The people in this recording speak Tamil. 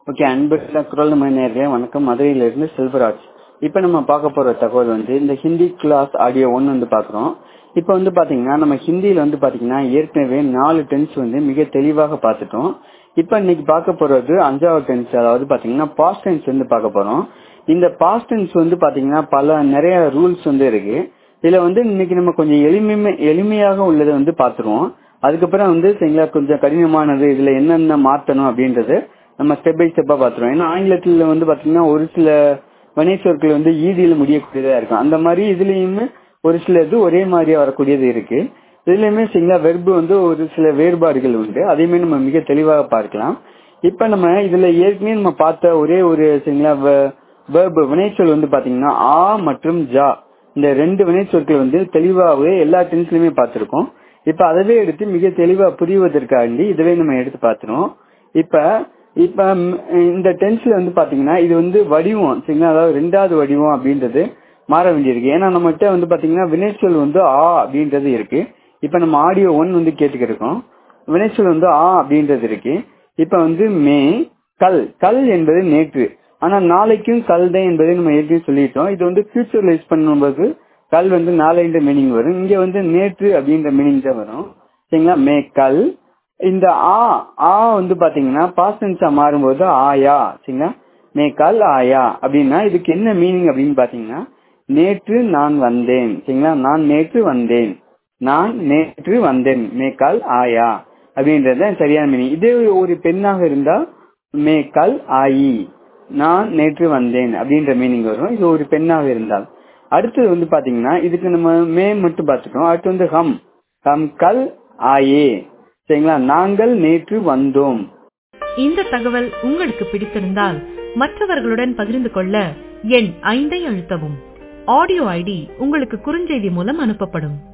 ஓகே அன்புள்ள குரல் நேர்களே வணக்கம் மதுரையிலிருந்து செல்வராஜ் இப்போ நம்ம பார்க்க போற தகவல் வந்து இந்த ஹிந்தி கிளாஸ் ஆடியோ ஒன்று வந்து பார்க்குறோம் இப்போ வந்து பாத்தீங்கன்னா நம்ம ஹிந்தியில வந்து பாத்தீங்கன்னா ஏற்கனவே நாலு டென்ஸ் வந்து மிக தெளிவாக பார்த்துட்டோம் இப்போ இன்னைக்கு பார்க்க போறது அஞ்சாவது டென்ஸ் அதாவது பாத்தீங்கன்னா பாஸ்ட் டென்ஸ் வந்து பார்க்க போறோம் இந்த பாஸ்ட் டென்ஸ் வந்து பாத்தீங்கன்னா பல நிறைய ரூல்ஸ் வந்து இருக்கு இதுல வந்து இன்னைக்கு நம்ம கொஞ்சம் எளிமை எளிமையாக உள்ளதை வந்து பார்த்துருவோம் அதுக்கப்புறம் வந்து சரிங்களா கொஞ்சம் கடினமானது இதுல என்னென்ன மாத்தணும் அப்படின்றது நம்ம ஸ்டெப் பை ஸ்டெப்பா பாத்துருவோம் ஏன்னா ஆங்கிலத்துல வந்து பாத்தீங்கன்னா ஒரு சில வினைச்சொற்கள் வந்து ஈதியில முடியக்கூடியதா இருக்கும் அந்த மாதிரி இதுலயுமே ஒரு சில இது ஒரே மாதிரியா வரக்கூடியது இருக்கு இதுலயுமே சரிங்களா வெர்பு வந்து ஒரு சில வேறுபாடுகள் உண்டு அதையுமே நம்ம மிக தெளிவாக பார்க்கலாம் இப்ப நம்ம இதுல ஏற்கனவே நம்ம பார்த்த ஒரே ஒரு சரிங்களா வேர்பு வினைச்சொல் வந்து பாத்தீங்கன்னா ஆ மற்றும் ஜா இந்த ரெண்டு வினைச்சொற்கள் வந்து தெளிவாகவே எல்லா டென்ஸ்லயுமே பார்த்திருக்கோம் இப்ப அதவே எடுத்து மிக தெளிவா புரிவதற்காண்டி இதவே நம்ம எடுத்து பார்த்துருவோம் இப்ப இப்ப இந்த டென்ஸ்ல வந்து பாத்தீங்கன்னா இது வந்து வடிவம் சரிங்களா அதாவது ரெண்டாவது வடிவம் அப்படின்றது மாற வேண்டியிருக்கு ஏன்னா நம்மகிட்ட வந்து பாத்தீங்கன்னா வினைச்சொல் வந்து ஆ அப்படின்றது இருக்கு இப்ப நம்ம ஆடியோ ஒன் வந்து கேட்டுக்கிருக்கோம் வினைச்சொல் வந்து ஆ அப்படின்றது இருக்கு இப்ப வந்து மே கல் கல் என்பது நேற்று ஆனா நாளைக்கும் கல் தான் என்பதை நம்ம ஏற்கனவே சொல்லிட்டோம் இது வந்து ஃபியூச்சரலைஸ் பண்ணும்போது கல் வந்து நாளைன்ற மீனிங் வரும் இங்க வந்து நேற்று அப்படின்ற மீனிங் தான் வரும் சரிங்களா மே கல் இந்த ஆ ஆ வந்து பாத்தீங்கன்னா பாஸ்டன்ஸா மாறும்போது ஆயா சரிங்களா மே கல் ஆயா அப்படின்னா இதுக்கு என்ன மீனிங் அப்படின்னு பாத்தீங்கன்னா நேற்று நான் வந்தேன் சரிங்களா நான் நேற்று வந்தேன் நான் நேற்று வந்தேன் மே கல் ஆயா அப்படின்றது சரியான மீனிங் இதே ஒரு பெண்ணாக இருந்தா மே கல் ஆயி நான் நேற்று வந்தேன் அப்படின்ற மீனிங் வரும் இது ஒரு பெண்ணாக இருந்தால் அடுத்தது வந்து பாத்தீங்கன்னா இதுக்கு நம்ம மே மட்டும் பார்த்துட்டோம் அடுத்து வந்து ஹம் ஹம் கல் ஆயே சரிங்களா நாங்கள் நேற்று வந்தோம் இந்த தகவல் உங்களுக்கு பிடித்திருந்தால் மற்றவர்களுடன் பகிர்ந்து கொள்ள எண் ஐந்தை அழுத்தவும் ஆடியோ ஐடி உங்களுக்கு குறுஞ்செய்தி மூலம் அனுப்பப்படும்